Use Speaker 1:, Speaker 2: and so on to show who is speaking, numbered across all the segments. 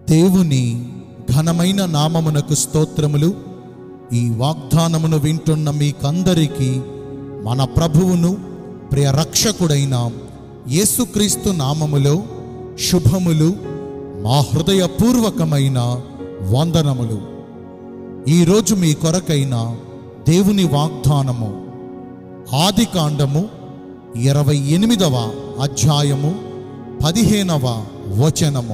Speaker 1: దేవుని ఘనమైన నామమునకు స్తోత్రములు ఈ వాగ్దానమును వింటున్న మీకందరికీ మన ప్రభువును ప్రియ రక్షకుడైన యేసుక్రీస్తు నామములో శుభములు మా హృదయపూర్వకమైన వందనములు ఈరోజు మీ కొరకైన దేవుని వాగ్దానము ఆది కాండము ఇరవై ఎనిమిదవ అధ్యాయము పదిహేనవ వచనము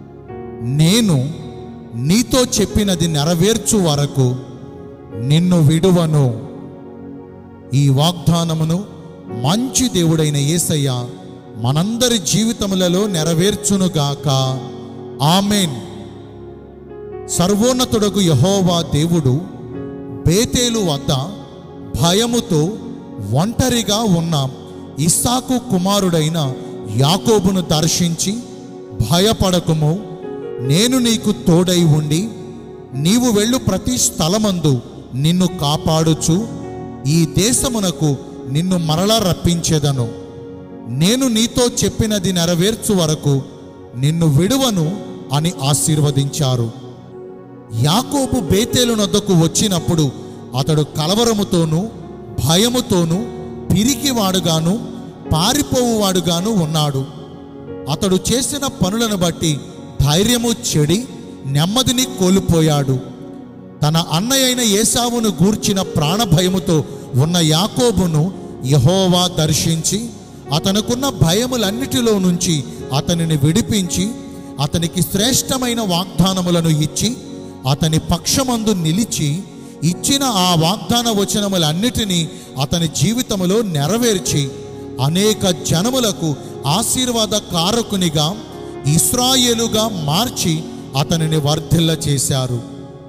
Speaker 1: నేను నీతో చెప్పినది నెరవేర్చు వరకు నిన్ను విడువను ఈ వాగ్దానమును మంచి దేవుడైన యేసయ్య మనందరి జీవితములలో నెరవేర్చునుగాక ఆమెన్ సర్వోన్నతుడకు యహోవా దేవుడు బేతేలు వద్ద భయముతో ఒంటరిగా ఉన్న ఇస్సాకు కుమారుడైన యాకోబును దర్శించి భయపడకుము నేను నీకు తోడై ఉండి నీవు వెళ్ళు ప్రతి స్థలమందు నిన్ను కాపాడుచు ఈ దేశమునకు నిన్ను మరలా రప్పించెదను నేను నీతో చెప్పినది నెరవేర్చు వరకు నిన్ను విడువను అని ఆశీర్వదించారు యాకోబు బేతేలు నొద్దకు వచ్చినప్పుడు అతడు కలవరముతోనూ భయముతోనూ పిరికివాడుగాను పారిపోవువాడుగాను ఉన్నాడు అతడు చేసిన పనులను బట్టి ధైర్యము చెడి నెమ్మదిని కోల్పోయాడు తన అన్నయ్య అయిన ఏసావును గూర్చిన ప్రాణభయముతో ఉన్న యాకోబును యహోవా దర్శించి అతనుకున్న భయములన్నిటిలో నుంచి అతనిని విడిపించి అతనికి శ్రేష్టమైన వాగ్దానములను ఇచ్చి అతని పక్షమందు నిలిచి ఇచ్చిన ఆ వాగ్దాన వచనములన్నిటినీ అతని జీవితములో నెరవేర్చి అనేక జనములకు ఆశీర్వాద కారకునిగా ఇస్రాయేలుగా మార్చి అతనిని వర్ధిల్ల చేశారు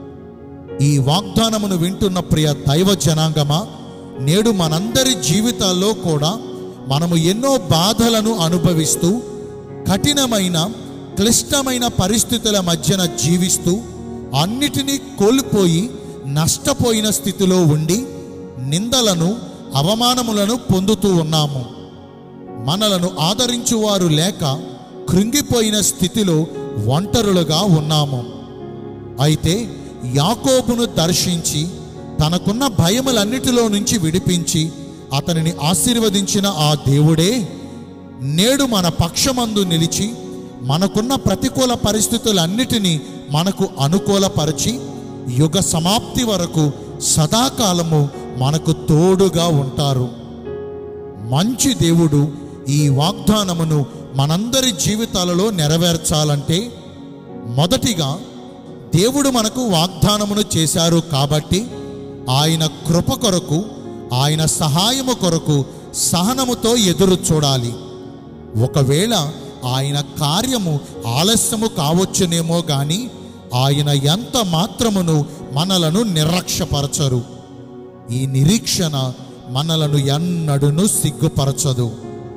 Speaker 1: ఈ వాగ్దానమును వింటున్న ప్రియ దైవ జనాంగమా నేడు మనందరి జీవితాల్లో కూడా మనము ఎన్నో బాధలను అనుభవిస్తూ కఠినమైన క్లిష్టమైన పరిస్థితుల మధ్యన జీవిస్తూ అన్నిటినీ కోల్పోయి నష్టపోయిన స్థితిలో ఉండి నిందలను అవమానములను పొందుతూ ఉన్నాము మనలను ఆదరించువారు లేక కృంగిపోయిన స్థితిలో ఒంటరులుగా ఉన్నాము అయితే యాకోబును దర్శించి తనకున్న భయములన్నిటిలో నుంచి విడిపించి అతనిని ఆశీర్వదించిన ఆ దేవుడే నేడు మన పక్షమందు నిలిచి మనకున్న ప్రతికూల పరిస్థితులన్నిటినీ మనకు అనుకూలపరిచి యుగ సమాప్తి వరకు సదాకాలము మనకు తోడుగా ఉంటారు మంచి దేవుడు ఈ వాగ్దానమును మనందరి జీవితాలలో నెరవేర్చాలంటే మొదటిగా దేవుడు మనకు వాగ్దానమును చేశారు కాబట్టి ఆయన కృప కొరకు ఆయన సహాయము కొరకు సహనముతో ఎదురు చూడాలి ఒకవేళ ఆయన కార్యము ఆలస్యము కావచ్చునేమో గాని ఆయన ఎంత మాత్రమును మనలను నిర్లక్ష్యపరచరు ఈ నిరీక్షణ మనలను ఎన్నడును సిగ్గుపరచదు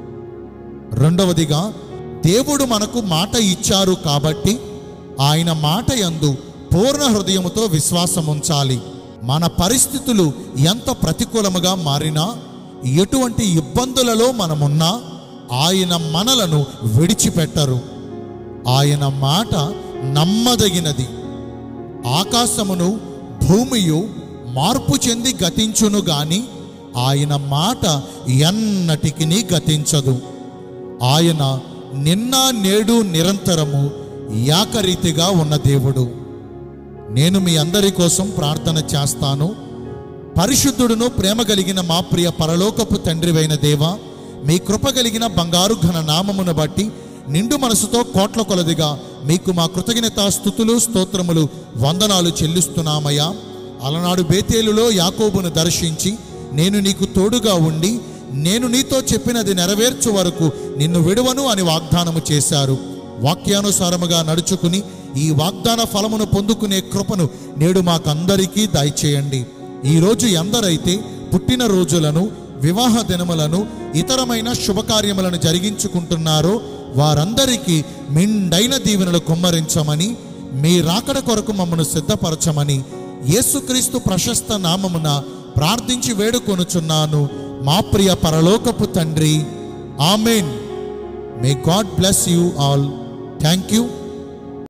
Speaker 1: రెండవదిగా దేవుడు మనకు మాట ఇచ్చారు కాబట్టి ఆయన మాట యందు పూర్ణ హృదయముతో విశ్వాసం ఉంచాలి మన పరిస్థితులు ఎంత ప్రతికూలముగా మారినా ఎటువంటి ఇబ్బందులలో మనమున్నా ఆయన మనలను విడిచిపెట్టరు ఆయన మాట నమ్మదగినది ఆకాశమును భూమియు మార్పు చెంది గతించును గాని ఆయన మాట ఎన్నటికి గతించదు ఆయన నిన్న నేడు నిరంతరము యాకరీతిగా ఉన్న దేవుడు నేను మీ అందరి కోసం ప్రార్థన చేస్తాను పరిశుద్ధుడును ప్రేమ కలిగిన మా ప్రియ పరలోకపు తండ్రివైన దేవ మీ కృప కలిగిన బంగారు ఘన నామమును బట్టి నిండు మనసుతో కోట్ల కొలదిగా మీకు మా కృతజ్ఞత స్థుతులు స్తోత్రములు వందనాలు చెల్లిస్తున్నామయ్యా అలనాడు బేతేలులో యాకోబును దర్శించి నేను నీకు తోడుగా ఉండి నేను నీతో చెప్పినది నెరవేర్చు వరకు నిన్ను విడువను అని వాగ్దానము చేశారు వాక్యానుసారముగా నడుచుకుని ఈ వాగ్దాన ఫలమును పొందుకునే కృపను నేడు మాకందరికీ దయచేయండి ఈరోజు ఎందరైతే పుట్టిన రోజులను వివాహ దినములను ఇతరమైన శుభకార్యములను జరిగించుకుంటున్నారో వారందరికీ మిండైన దీవెనలు కుమ్మరించమని మీ రాకడ కొరకు మమ్మను సిద్ధపరచమని యేసుక్రీస్తు ప్రశస్త నామమున ప్రార్థించి వేడుకొనుచున్నాను మా ప్రియ పరలోకపు తండ్రి amen may God bless you all thank you